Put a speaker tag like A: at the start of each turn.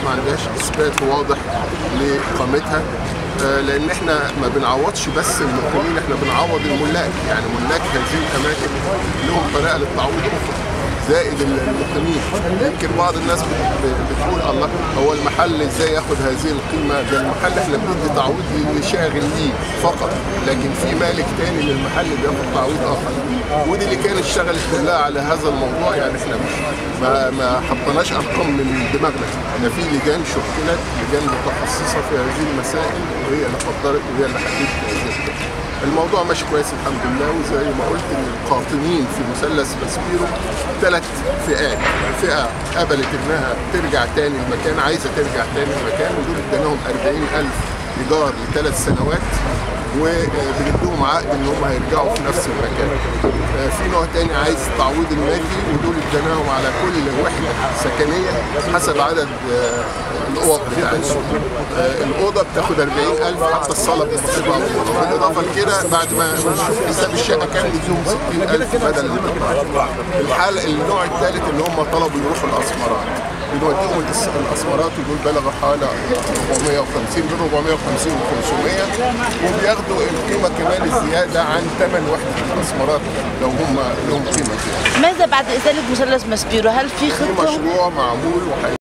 A: ما عندهاش اثبات واضح لاقامتها آه، لان احنا ما بنعوضش بس المقيمين احنا بنعوض الملاك يعني ملاك هذه الاماكن لهم طريقه للتعويض اخرى زائد المقيمين يمكن بعض الناس بت- بتقول الله هو المحل ازاي ياخد هذه القيمه ده المحل احنا بندي تعويض للي شاغل ليه فقط لكن في مالك تاني للمحل بياخد تعويض اخر ودي اللي كانت اشتغلت كلها على هذا الموضوع يعني احنا ما ما حطيناش ارقام من دماغنا احنا في لجان شكلت لجان متخصصه في هذه المسائل وهي اللي قدرت وهي اللي حددت هذه القيمة. الموضوع ماشي كويس الحمد لله وزي ما قلت ان القاطنين في مثلث باسبيرو ثلاث فئات فئه قبلت انها ترجع تاني المكان عايزه ترجع تاني المكان ودول اديناهم 40000 ايجار لثلاث سنوات وبنديهم عقد ان هم هيرجعوا في نفس المكان. آه، في نوع تاني عايز التعويض المادي ودول اديناهم على كل وحده سكنيه حسب عدد آه، الاوض بتاعتهم. آه، الاوضه بتاخد 40000 حتى الصاله بتبقى بالاضافه لكده بعد ما نشوف حساب الشقه كام نديهم 60000 بدل الحاله النوع الثالث اللي هم طلبوا يروحوا الاسمرات بنوديهم الأس- الاسمرات ودول بلغوا حوالي 450 بين 450 و 500 وبياخدوا القيمه كمان الزياده عن ثمن وحده الاسمرات لو هم لهم قيمه زياده
B: ماذا بعد ازاله مثلث ماسبيرو هل في
A: في
B: خطه
A: مشروع معمول وحي